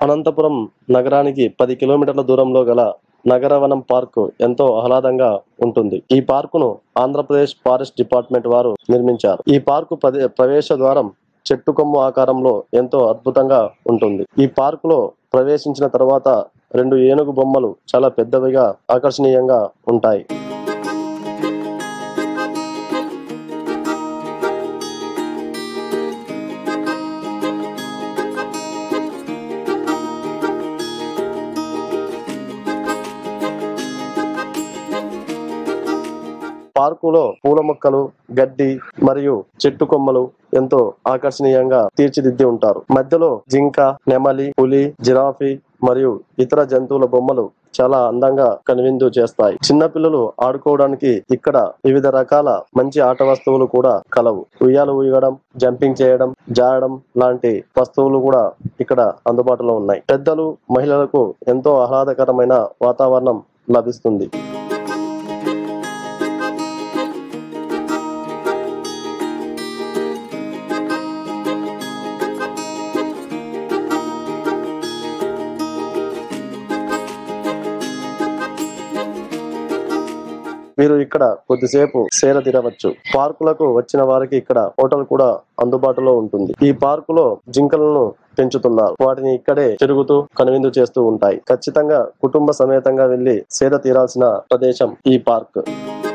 అనంతపురం నగరానికి పది కిలోమీటర్ల దూరంలో గల నగరవనం పార్కు ఎంతో ఆహ్లాదంగా ఉంటుంది ఈ పార్కును ఆంధ్రప్రదేశ్ ఫారెస్ట్ డిపార్ట్మెంట్ వారు నిర్మించారు ఈ పార్కు ప్రదే- ప్రవేశ ద్వారం చెట్టు కొమ్ము ఆకారంలో ఎంతో అద్భుతంగా ఉంటుంది ఈ పార్కులో ప్రవేశించిన తర్వాత రెండు ఏనుగు బొమ్మలు చాలా పెద్దవిగా ఆకర్షణీయంగా ఉంటాయి పార్కులో పూల మొక్కలు గడ్డి మరియు చెట్టు కొమ్మలు ఎంతో ఆకర్షణీయంగా తీర్చిదిద్ది ఉంటారు మధ్యలో జింక నెమలి పులి జిరాఫీ మరియు ఇతర జంతువుల బొమ్మలు చాలా అందంగా కనువిందు చేస్తాయి చిన్న పిల్లలు ఆడుకోవడానికి ఇక్కడ వివిధ రకాల మంచి ఆట వస్తువులు కూడా కలవు ఉయ్యాలు ఊయడం జంపింగ్ చేయడం జారడం లాంటి వస్తువులు కూడా ఇక్కడ అందుబాటులో ఉన్నాయి పెద్దలు మహిళలకు ఎంతో ఆహ్లాదకరమైన వాతావరణం లభిస్తుంది మీరు ఇక్కడ కొద్దిసేపు సేద తీరవచ్చు పార్కులకు వచ్చిన వారికి ఇక్కడ హోటల్ కూడా అందుబాటులో ఉంటుంది ఈ పార్కులో జింకలను పెంచుతున్నారు వాటిని ఇక్కడే తిరుగుతూ కనువిందు చేస్తూ ఉంటాయి ఖచ్చితంగా కుటుంబ సమేతంగా వెళ్లి సేద తీరాల్సిన ప్రదేశం ఈ పార్క్